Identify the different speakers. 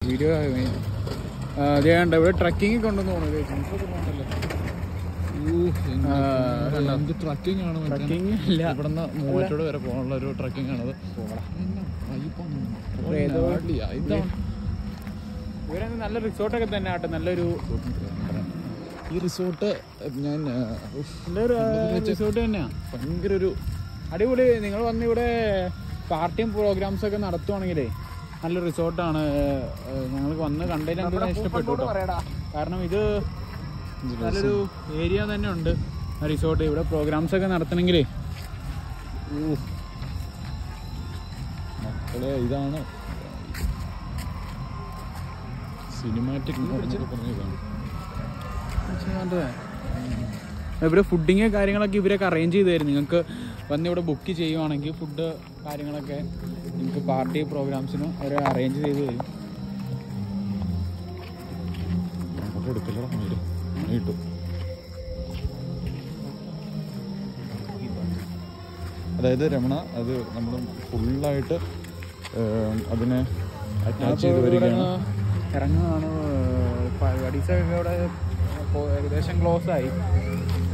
Speaker 1: Video അതേ കണ്ട ഇവിടെ ട്രക്കിംഗ് ഒക്കെ ഉണ്ടെന്ന് തോന്നുന്നു ജീപ്പൊക്കെ പോകുന്നുണ്ടല്ലോ ആ, കണ്ടോ?
Speaker 2: എന്ത് ട്രക്കിംഗ് ആണ് മച്ചാനെ.
Speaker 1: ട്രക്കിംഗ് ഇല്ല
Speaker 2: ഇവിടുന്ന് മൂവാറ്റോട് വരെ പോകാനുള്ള ഒരു ട്രക്കിംഗ് ആണത് എന്നാ വൈബാണ്. പോയി
Speaker 1: ഏതോ-
Speaker 2: നാടിയാ. ഇതാണ്
Speaker 1: ഇവരെ നല്ല റിസോർട്ടൊക്കെ തന്നെ ആട്ടെ നല്ലൊരു
Speaker 2: ഈ റിസോർട്ട് ഞാൻ ആ, ഉഫ്,
Speaker 1: നല്ലൊരു റിസോർട്ട് തന്നെയാ
Speaker 2: ഭയങ്കര ഒരു
Speaker 1: അടിപൊളി നിങ്ങൾ വന്ന് ഇവിടെ പാർട്ടിയും പ്രോഗ്രാംസ് ഒക്കെ നടത്തുവാണെങ്കിലേ നല്ല റിസോർട്ടാണ് ഞങ്ങൾക്ക് വന്ന് കണ്ടതിൽ എനിക്ക് ഇഷ്ടപ്പെട്ടു കേട്ടോ കാരണം ഇത് നല്ലൊരു ഏരിയ തന്നെ ഉണ്ട് റിസോർട്ട് ഇവിടെ പ്രോഗ്രാംസ് ഒക്കെ നടത്തണമെങ്കിലേ
Speaker 2: ഊഹ്. മക്കളെ ഇതാണ് സിനിമാറ്റിക് എന്നൊക്കെ പറഞ്ഞ ഇതാണ്
Speaker 1: ഇവിടെ ഫുഡിങ് കാര്യങ്ങളൊക്കെ ഇവരൊക്കെ അറേഞ്ച് ചെയ്ത് തരും നിങ്ങൾക്ക് വന്ന് ഇവിടെ ബുക്ക് ചെയ്യുവാണെങ്കിൽ ഫുഡ് കാര്യങ്ങളൊക്കെ നിങ്ങൾക്ക് പാർട്ടി പ്രോഗ്രാംസിന് അവർ അറേഞ്ച് ചെയ്ത് തരും
Speaker 2: അങ്ങോട്ട് എടുക്കലടാ മയില് കിട്ടും അതായത് രമണ അത് നമ്മൾ ഫുള്ളായിട്ട് അതിനെ അറ്റാച്ച് ചെയ്ത് വരികയാണ്
Speaker 1: ഇറങ്ങുന്നതാണ് പരിപാടീസൊക്കെ ഇവിടെ ഇപ്പോ ഏകദേശം ക്ലോസ് ആയി